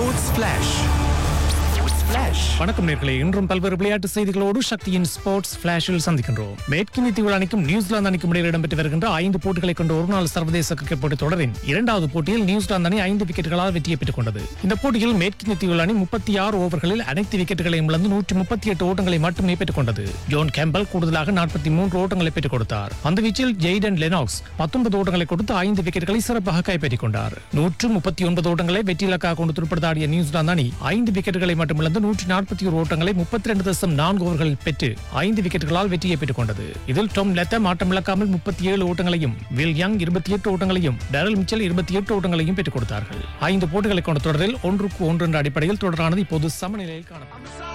sports flash flash வணக்கம் நேர்களே இன்றும் பல்வேறு விளையாட்டு செய்திகளோடு சக்தியின் ஸ்போர்ட்ஸ் பிளாஷில் சந்திக்கின்றோம் மேற்கினி தீவு அணிக்கும் நியூசிலாந்து அணிக்கும் இடையில் இடம்பெற்று வருகின்ற ஐந்து போட்டிகளை கொண்ட ஒருநாள் சர்வதேச கிரிக்கெட் போட்டித் தொடரின் இரண்டாவது போட்டியில் நியூசிலாந்து அணி ஐந்து விக்கெட்டுகளால் வெற்றியை பெற்றுக் கொண்டது இந்த போட்டியில் மேற்கினி தீவு அணி முப்பத்தி ஆறு ஓவர்களில் அனைத்து விக்கெட்டுகளையும் இழந்து நூற்றி முப்பத்தி எட்டு ஓட்டங்களை மட்டுமே பெற்றுக் கொண்டது ஜோன் கேம்பல் கூடுதலாக நாற்பத்தி மூன்று ஓட்டங்களை பெற்றுக் கொடுத்தார் அந்த வீச்சில் ஜெய்டன் லெனாக்ஸ் பத்தொன்பது ஓட்டங்களை கொடுத்து ஐந்து விக்கெட்டுகளை சிறப்பாக கைப்பற்றிக் கொண்டார் நூற்று முப்பத்தி ஒன்பது ஓட்டங்களை வெற்றி இலக்காக கொண்டு துடுப்படுத்தாடிய நியூசிலாந்து அணி ஐந்து விக்கெட்டுகளை மட்டும் இழந்து நூற்றி நாற்பத்தி ஒரு ஓட்டங்களை முப்பத்தி ரெண்டு தசம் நான்கு ஓவர்களில் பெற்று ஐந்து விக்கெட்டுகளால் வெற்றியை பெற்றுக் கொண்டது இதில் டொம் லெத்தம் ஆட்டம் இழக்காமல் முப்பத்தி ஏழு ஓட்டங்களையும் வில் யங் இருபத்தி எட்டு ஓட்டங்களையும் டரல் மிச்சல் இருபத்தி எட்டு ஓட்டங்களையும் பெற்றுக் கொடுத்தார்கள் ஐந்து போட்டிகளை கொண்ட தொடரில் ஒன்றுக்கு ஒன்று என்ற அடிப்படையில் தொடரானது இப்போது சமநிலையில் காணப்படும்